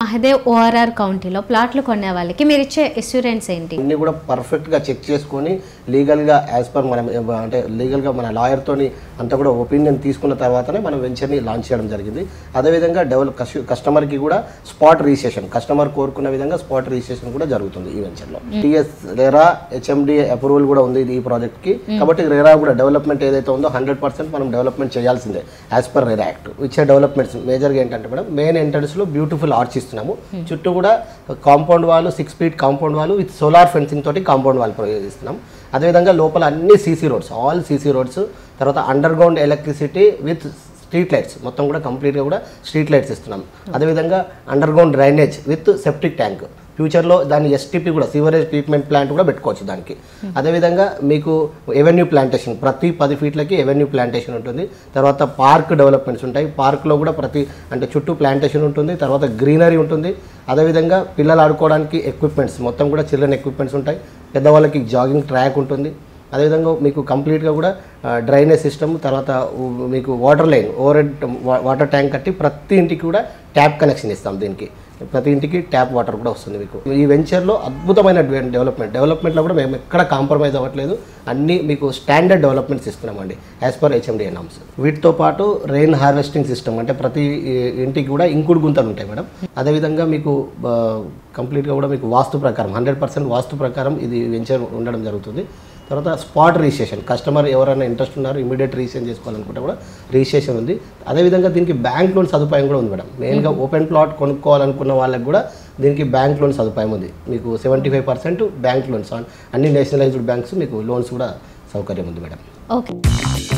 Mahadev ORR కౌంటీలో ప్లాట్లు కొనే వాళ్ళకి మీరు ఇచ్చే ఎస్యూరెన్స్ ఏంటి అన్ని కూడా పర్ఫెక్ట్గా చెక్ చేసుకొని లీగల్గా యాజ్ పర్ మన అంటే లీగల్గా మన లాయర్తోని అంతా కూడా ఒపీనియన్ తీసుకున్న తర్వాతనే మనం వెంచర్ని లాంచ్ చేయడం జరిగింది అదేవిధంగా డెవలప్ కస్టమర్కి కూడా స్పాట్ రిజిస్ట్రేషన్ కస్టమర్ కోరుకున్న విధంగా స్పాట్ రిజిస్ట్రేషన్ కూడా జరుగుతుంది ఈ వెంచర్లో టీఎస్ రేరా హెచ్ఎండి అప్రూవల్ కూడా ఉంది ఈ ప్రాజెక్ట్కి కాబట్టి రేరా కూడా డెవలప్మెంట్ ఏదైతే ఉందో హండ్రెడ్ పర్సెంట్ మనం డెవలప్మెంట్ చేయాల్సిందే యాజ్ పర్ రేరా యాక్ట్ ఇచ్చే డెవలప్మెంట్స్ మేజర్గా ఏంటంటే మేడం మెయిన్ ఎంట్రన్స్లో బ్యూటిఫుల్ ఆర్చ్ ఇస్తున్నాము చుట్టూ కూడా compound wall six feet compound wall with solar fencing తోటి కాంపౌండ్ వాళ్ళు ప్రొవైడ్ చేస్తున్నాం అదేవిధంగా లోపల అన్ని CC roads all CC roads తర్వాత underground electricity with street lights మొత్తం కూడా కంప్లీట్గా కూడా స్ట్రీట్ లైట్స్ ఇస్తున్నాం అదేవిధంగా underground drainage with septic tank ఫ్యూచర్లో దాన్ని ఎస్టీపీ కూడా సివరేజ్ ట్రీట్మెంట్ ప్లాంట్ కూడా పెట్టుకోవచ్చు దానికి అదేవిధంగా మీకు ఎవెన్యూ ప్లాంటేషన్ ప్రతి పది ఫీట్లకి ఎవెన్యూ ప్లాంటేషన్ ఉంటుంది తర్వాత పార్క్ డెవలప్మెంట్స్ ఉంటాయి పార్క్లో కూడా ప్రతి అంటే చుట్టూ ప్లాంటేషన్ ఉంటుంది తర్వాత గ్రీనరీ ఉంటుంది అదేవిధంగా పిల్లలు ఆడుకోవడానికి ఎక్విప్మెంట్స్ మొత్తం కూడా చిల్డ్రన్ ఎక్విప్మెంట్స్ ఉంటాయి పెద్దవాళ్ళకి జాగింగ్ ట్రాక్ ఉంటుంది అదేవిధంగా మీకు కంప్లీట్గా కూడా డ్రైనేజ్ సిస్టమ్ తర్వాత ఉ- మీకు water line overhead water tank కట్టి ప్రతి ఇంటికి కూడా ట్యాప్ కనెక్షన్ ఇస్తాం దీనికి ప్రతి ఇంటికి ట్యాప్ వాటర్ కూడా వస్తుంది మీకు ఈ వెంచర్లో అద్భుతమైన డెవ- డెవలప్మెంట్ డెవలప్మెంట్లో కూడా మేము ఎక్కడ కాంప్రమైజ్ అవ్వట్లేదు అన్ని మీకు స్టాండర్డ్ డెవలప్మెంట్స్ ఇస్తున్నామండి యాజ్ పర్ హెచ్ఎండి నామ్స్ వీటితో పాటు రెయిన్ హార్వెస్టింగ్ సిస్టమ్ అంటే ప్రతి ఈ- ఇంటికి కూడా ఇంకుడు గుంతలు ఉంటాయి మేడం అదేవిధంగా మీకు ఆ, కంప్లీట్గా కూడా మీకు వాస్తు ప్రకారం హండ్రెడ్ పర్సెంట్ వాస్తు ప్రకారం ఇది వెంచర్ ఉండడం జరుగుతుంది తర్వాత స్పాట్ రిజిస్ట్రేషన్ కస్టమర్ ఎవరైనా ఇంట్రెస్ట్ ఉన్నారు ఇమీడియట్ రిజిస్ట్రేషన్ చేసుకోవాలనుకుంటే కూడా రిజిస్ట్రేషన్ ఉంది అదేవిధంగా దీనికి బ్యాంక్ లోన్ సదుపాయం కూడా ఉంది మేడం మెయిన్గా ఓపెన్ ప్లాట్ కొనుక్కోవాలనుకున్న వాళ్ళకి కూడా దీనికి బ్యాంక్ లోన్ సదుపాయం ఉంది మీకు seventy five percent bank loans అన్ని నేషనలైజ్డ్ బ్యాంక్స్ మీకు లోన్స్ కూడా సౌకర్యం ఉంది మేడం ఓకే